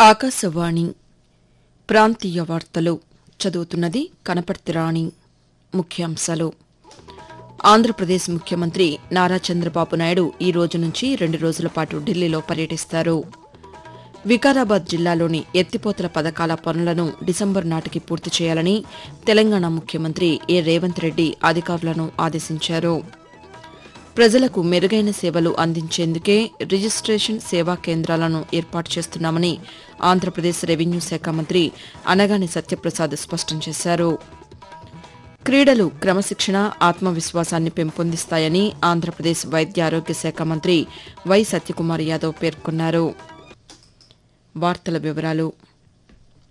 ఆకాశవాణి ప్రాంతీయ వార్తలు చదువుతున్నది కనపర్తి రాణి ముఖ్యాంశాలు ఆంధ్రప్రదేశ్ ముఖ్యమంత్రి నారా చంద్రబాబు నాయుడు ఈ రోజు నుంచి రెండు రోజుల పాటు ఢిల్లీలో పర్యటిస్తారు వికారాబాద్ జిల్లాలోని ఎత్తిపోతల పథకాల పనులను డిసెంబర్ నాటికి పూర్తి చేయాలని తెలంగాణ ముఖ్యమంత్రి ఏ రేవంత్ రెడ్డి అధికారులను ఆదేశించారు ప్రజలకు మెరుగైన సేవలు అందించేందుకే రిజిస్టేషన్ సేవా కేంద్రాలను ఏర్పాటు చేస్తున్నామని ఆంధ్రప్రదేశ్ రెవెన్యూ శాఖ మంత్రి అనగాని సత్యప్రసాద్ స్పష్టం చేశారు క్రీడలు క్రమశిక్షణ ఆత్మవిశ్వాసాన్ని పెంపొందిస్తాయని ఆంధ్రప్రదేశ్ వైద్య ఆరోగ్య శాఖ మంత్రి వై సత్యకుమార్ యాదవ్ పేర్కొన్నారు వార్తల వివరాలు